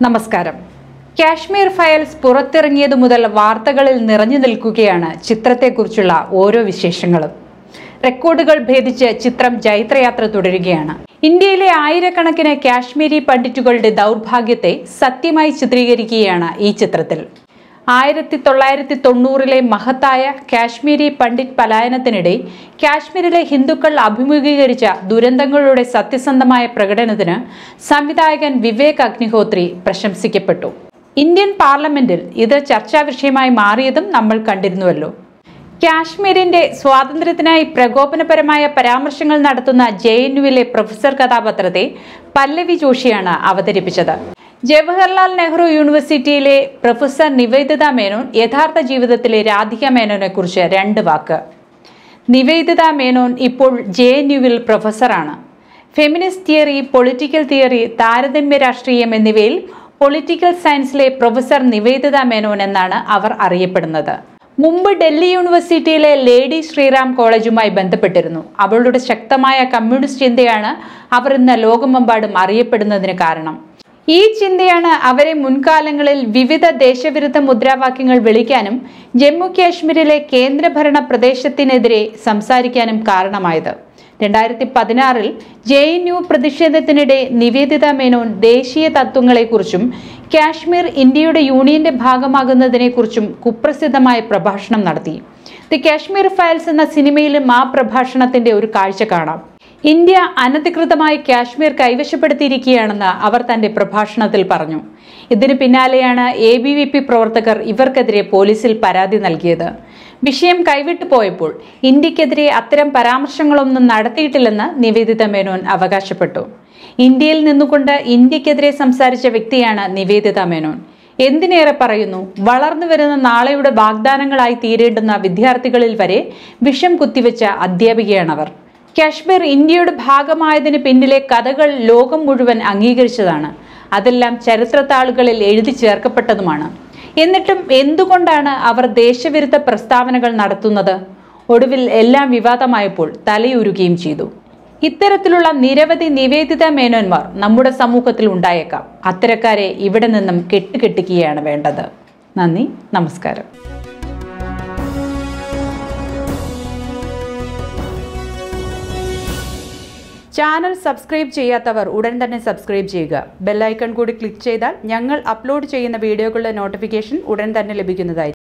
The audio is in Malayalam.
നമസ്കാരം കാശ്മീർ ഫയൽസ് പുറത്തിറങ്ങിയതു മുതൽ വാർത്തകളിൽ നിറഞ്ഞു നിൽക്കുകയാണ് ചിത്രത്തെക്കുറിച്ചുള്ള ഓരോ വിശേഷങ്ങളും റെക്കോർഡുകൾ ഭേദിച്ച് ചിത്രം ജൈത്രയാത്ര തുടരുകയാണ് ഇന്ത്യയിലെ ആയിരക്കണക്കിന് കാശ്മീരി പണ്ഡിറ്റുകളുടെ ദൗർഭാഗ്യത്തെ സത്യമായി ചിത്രീകരിക്കുകയാണ് ഈ ചിത്രത്തിൽ ആയിരത്തി തൊള്ളായിരത്തി തൊണ്ണൂറിലെ മഹത്തായ കാശ്മീരി പണ്ഡിറ്റ് പലായനത്തിനിടെ കാശ്മീരിലെ ഹിന്ദുക്കൾ അഭിമുഖീകരിച്ച ദുരന്തങ്ങളുടെ സത്യസന്ധമായ പ്രകടനത്തിന് സംവിധായകൻ വിവേക് അഗ്നിഹോത്രി പ്രശംസിക്കപ്പെട്ടു ഇന്ത്യൻ പാർലമെന്റിൽ ഇത് ചർച്ചാ വിഷയമായി മാറിയതും നമ്മൾ കണ്ടിരുന്നുവല്ലോ കാശ്മീരിന്റെ സ്വാതന്ത്ര്യത്തിനായി പ്രകോപനപരമായ പരാമർശങ്ങൾ നടത്തുന്ന ജെ എൻ യുവിലെ പ്രൊഫസർ കഥാപാത്രത്തെ പല്ലവി ജോഷിയാണ് അവതരിപ്പിച്ചത് ജവഹർലാൽ നെഹ്റു യൂണിവേഴ്സിറ്റിയിലെ പ്രൊഫസർ നിവേദിത മേനോൻ യഥാർത്ഥ ജീവിതത്തിലെ രാധിക മേനോനെ കുറിച്ച് രണ്ട് വാക്ക് നിവേദിത മേനോൻ ഇപ്പോൾ ജെ എൻ യുവിൽ പ്രൊഫസറാണ് ഫെമിനിസ്റ്റ് തിയറി പൊളിറ്റിക്കൽ തിയറി താരതമ്യ രാഷ്ട്രീയം എന്നിവയിൽ പൊളിറ്റിക്കൽ സയൻസിലെ പ്രൊഫസർ നിവേദിത മേനോൻ എന്നാണ് അവർ അറിയപ്പെടുന്നത് മുമ്പ് ഡൽഹി യൂണിവേഴ്സിറ്റിയിലെ ലേഡി ശ്രീറാം കോളേജുമായി ബന്ധപ്പെട്ടിരുന്നു അവളുടെ ശക്തമായ കമ്മ്യൂണിസ്റ്റ് ചിന്തയാണ് അവർ ഇന്ന് ലോകമെമ്പാടും അറിയപ്പെടുന്നതിന് കാരണം ഈ ചിന്തയാണ് അവരെ മുൻകാലങ്ങളിൽ വിവിധ ദേശവിരുദ്ധ മുദ്രാവാക്യങ്ങൾ വിളിക്കാനും ജമ്മു കാശ്മീരിലെ കേന്ദ്രഭരണ പ്രദേശത്തിനെതിരെ സംസാരിക്കാനും കാരണമായത് രണ്ടായിരത്തി പതിനാറിൽ ജെ എൻ യു പ്രതിഷേധത്തിനിടെ നിവേദിത മേനോൻ ദേശീയ തത്വങ്ങളെക്കുറിച്ചും കാശ്മീർ ഇന്ത്യയുടെ യൂണിയന്റെ ഭാഗമാകുന്നതിനെക്കുറിച്ചും കുപ്രസിദ്ധമായ പ്രഭാഷണം നടത്തി ദി കാശ്മീർ ഫയൽസ് എന്ന സിനിമയിലും ആ പ്രഭാഷണത്തിന്റെ ഒരു കാഴ്ച കാണാം ഇന്ത്യ അനധികൃതമായി കാശ്മീർ കൈവശപ്പെടുത്തിയിരിക്കുകയാണെന്ന് അവർ തന്റെ പ്രഭാഷണത്തിൽ പറഞ്ഞു ഇതിന് പിന്നാലെയാണ് എ ബി വി പി പ്രവർത്തകർ ഇവർക്കെതിരെ പോലീസിൽ പരാതി നൽകിയത് വിഷയം കൈവിട്ടു പോയപ്പോൾ ഇന്ത്യക്കെതിരെ അത്തരം പരാമർശങ്ങളൊന്നും നടത്തിയിട്ടില്ലെന്ന് നിവേദിത മേനോൻ അവകാശപ്പെട്ടു ഇന്ത്യയിൽ നിന്നുകൊണ്ട് ഇന്ത്യക്കെതിരെ സംസാരിച്ച വ്യക്തിയാണ് നിവേദിത മേനോൻ എന്തിനേറെ പറയുന്നു വളർന്നു വരുന്ന നാളെയുടെ വാഗ്ദാനങ്ങളായി തീരേണ്ടുന്ന വിദ്യാർത്ഥികളിൽ വരെ വിഷം കുത്തിവെച്ച അധ്യാപികയാണവർ കാശ്മീർ ഇന്ത്യയുടെ ഭാഗമായതിന് പിന്നിലെ കഥകൾ ലോകം മുഴുവൻ അംഗീകരിച്ചതാണ് അതെല്ലാം ചരിത്രത്താളുകളിൽ എഴുതി ചേർക്കപ്പെട്ടതുമാണ് എന്നിട്ടും എന്തുകൊണ്ടാണ് അവർ ദേശവിരുദ്ധ പ്രസ്താവനകൾ നടത്തുന്നത് ഒടുവിൽ എല്ലാം വിവാദമായപ്പോൾ തലയുരുകയും ചെയ്തു ഇത്തരത്തിലുള്ള നിരവധി നിവേദിത മേനോന്മാർ നമ്മുടെ സമൂഹത്തിൽ ഉണ്ടായേക്കാം അത്തരക്കാരെ ഇവിടെ നിന്നും കെട്ടുകെട്ടിക്കുകയാണ് വേണ്ടത് നന്ദി നമസ്കാരം ചാനൽ സബ്സ്ക്രൈബ് ചെയ്യാത്തവർ ഉടൻ തന്നെ സബ്സ്ക്രൈബ് ചെയ്യുക ബെല്ലൈക്കൺ കൂടി ക്ലിക്ക് ചെയ്താൽ ഞങ്ങൾ അപ്ലോഡ് ചെയ്യുന്ന വീഡിയോകളുടെ നോട്ടിഫിക്കേഷൻ ഉടൻ തന്നെ ലഭിക്കുന്നതായിരിക്കും